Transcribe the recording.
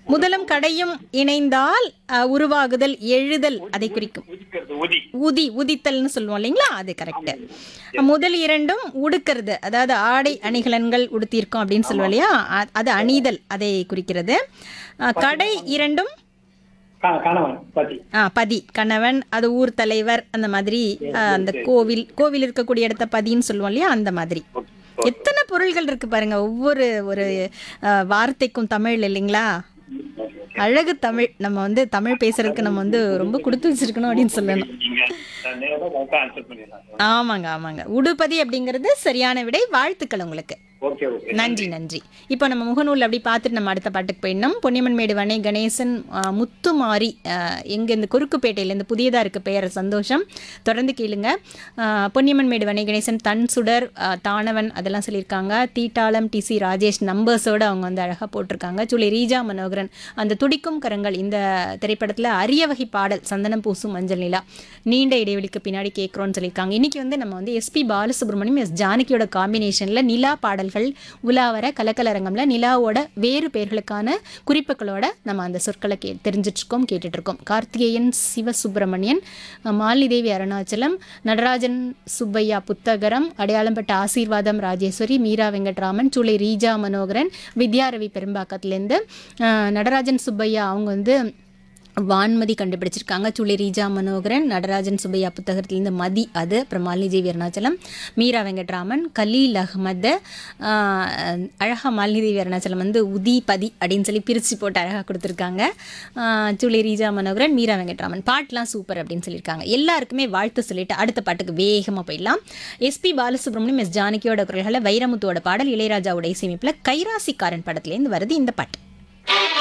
முதலும் கடையும் இணைந்தால் அஹ், உருவாகுதல் எழுதல் அதை குறிக்கும் உதிக்கிறது உதி உதி உதித்தல்னு சொல்லுவோம் இல்லைங்களா அது கரெக்ட் முதல் இரண்டும் உடுக்கிறது அதாவது ஆடை அணிகலன்கள் உடுத்தியிருக்கோம் அப்படின்னு சொல்லுவோம் இல்லையா அ- அது அணிதல் அதை குறிக்கிறது அஹ், கடை இரண்டும் கா- கணவன் பதி ஆ பதி கணவன் அது ஊர் தலைவர் அந்த மாதிரி அஹ், அந்த கோவில் கோவில் இருக்கக்கூடிய இடத்த பதின்னு சொல்லுவோம் இல்லையா அந்த மாதிரி எத்தனை பொருள்கள் இருக்கு பாருங்க ஒவ்வொரு ஒரு அஹ், வார்த்தைக்கும் தமிழ் இல்லைங்களா அழகு தமிழ் நம்ம வந்து தமிழ் பேசுறதுக்கு நம்ம வந்து ரொம்ப கொடுத்து வச்சிருக்கணும் அப்படின்னு சொல்லணும் நீங்க நேரா கரெக்டா ஆன்சர் பண்ணிடலாம் ஆமாங்க ஆமாங்க உடுப்பதி அப்படிங்கிறது சரியான விடை வாழ்த்துக்கள் உங்களுக்கு ஓகே ஓகே நன்றி நன்றி இப்போ நம்ம முகநூல் அப்படி பார்த்துட்டு நம்ம அடுத்த பாட்டுக்கு போயிடணும் பொன்னியம்மன் மேடு வனை கணேசன் ஆ, முத்துமாரி எங்கே இந்த குறுக்குப்பேட்டையிலேருந்து புதியதாக இருக்க பெயர் சந்தோஷம் தொடர்ந்து கேளுங்க ஆ, பொன்னியம்மன் மேடு வனை கணேசன் தன் சுடர் ஆ, தானவன் அதெல்லாம் சொல்லியிருக்காங்க தீட்டாளம் டிசி ராஜேஷ் நம்பர்ஸோடு அவங்க வந்து அழகாக போட்டிருக்காங்க சுழி ரீஜா மனோகரன் அந்த துடிக்கும் கரங்கள் இந்த திரைப்படத்தில் அரிய வகை பாடல் சந்தனம் பூசும் மஞ்சள் நிலா நீண்ட இடைவெளிக்கு பின்னாடி கேட்குறோன்னு சொல்லியிருக்காங்க இன்னைக்கு வந்து நம்ம வந்து எஸ்பி பாலசுப்ரமணியம் எஸ் ஜானகியோட காம்பினேஷனில் நிலா பாடல்கள் உலாவர கலக்கலரங்கம்ல நிலாவோட வேறு பெயர்களுக்கான குறிப்புகளோட நம்ம அந்த சொற்களை கே தெரிஞ்சிட்டு இருக்கோம் கேட்டுட்டு இருக்கோம் கார்த்திகேயன் சிவசுப்பிரமணியன் அஹ், மாலிதேவி அருணாச்சலம் நடராஜன் சுப்பையா புத்தகரம் அடையாளம்பட்ட ஆசீர்வாதம் ராஜேஸ்வரி மீரா வெங்கட்ராமன் சூளை ரீஜா மனோகரன் வித்யாரவி பெரும்பாக்கத்துலேருந்து அஹ், நடராஜன் சுப்பையா அவங்க வந்து வான்மதி கண்டுபிடிச்சிருக்காங்க சுழி ரீஜா மனோகரன் நடராஜன் சுப்பையா புத்தகத்திலேருந்து மதி அது அப்புறம் மாலினி அருணாச்சலம் மீரா வெங்கட்ராமன் கலீல் அகமது ஆஹ், அழகா மாலினி அருணாச்சலம் வந்து உதி பதி அப்படின்னு சொல்லி பிரித்து போட்டு அழகாக கொடுத்துருக்காங்க ஆஹ், சுழி ரீஜா மனோகரன் மீரா வெங்கட்ராமன் பாட்டெலாம் சூப்பர் அப்படின்னு சொல்லியிருக்காங்க எல்லாருக்குமே வாழ்த்து சொல்லிட்டு அடுத்த பாட்டுக்கு வேகமாக போயிடலாம் எஸ்பி பாலசுப்ரமணியம் எஸ் ஜானகியோட குரல்களை வைரமுத்துவோட பாடல் இளையராஜாவோட இசையமைப்பில் கைராசிக்காரன் படத்துலேருந்து வருது இந்த பாட்டு